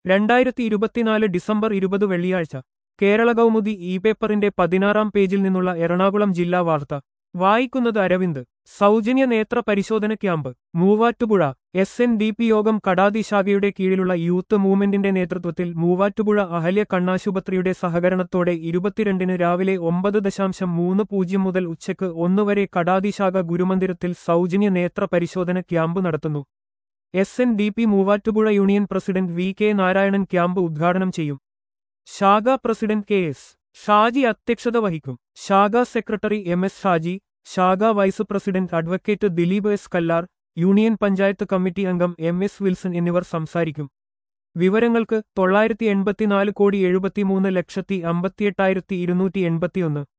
രണ്ടായിരത്തി ഇരുപത്തിനാല് ഡിസംബർ ഇരുപത് വെള്ളിയാഴ്ച കേരള കൗമുദി ഇ പേപ്പറിന്റെ പതിനാറാം പേജിൽ നിന്നുള്ള എറണാകുളം ജില്ലാ വാർത്ത വായിക്കുന്നത് അരവിന്ദ് സൗജന്യ നേത്ര പരിശോധന camp Muvattupuzha S N D P യോഗം കടാതി ശാഖയുടെ കീഴിലുള്ള യൂത്ത് മൂവ്മെന്റിന്റെ നേതൃത്വത്തിൽ മൂവാറ്റുപുഴ അഹല്യ കണ്ണാശുപത്രിയുടെ സഹകരണത്തോടെ ഇരുപത്തിരണ്ടിന് രാവിലെ ഒമ്പത് ദശാംശം മൂന്ന് പൂജ്യം മുതൽ ഉച്ചയ്ക്ക് ഒന്ന് വരെ കടാതി ശാഖ ഗുരുമന്ദിരത്തിൽ സൗജന്യ നേത്ര പരിശോധന ക്യാമ്പ് നടത്തുന്നു S N D P Muvattupuzha union president V K Narayanan camp ഉദ്ഘാടനം ചെയ്യും ശാഖാ പ്രസിഡന്റ് കെ എസ് ഷാജി അധ്യക്ഷത വഹിക്കും ശാഖാ സെക്രട്ടറി എം എസ് ഷാജി ശാഖാ vice president advocate Dileep S Kallar union panchayat committee അംഗം എം എസ് വിൽസൺ എന്നിവർ സംസാരിക്കും വിവരങ്ങൾക്ക് തൊള്ളായിരത്തി എൺപത്തിനാല് കോടി എഴുപത്തിമൂന്ന് ലക്ഷത്തി അമ്പത്തിയെട്ടായിരത്തി ഇരുന്നൂറ്റി എൺപത്തിയൊന്ന്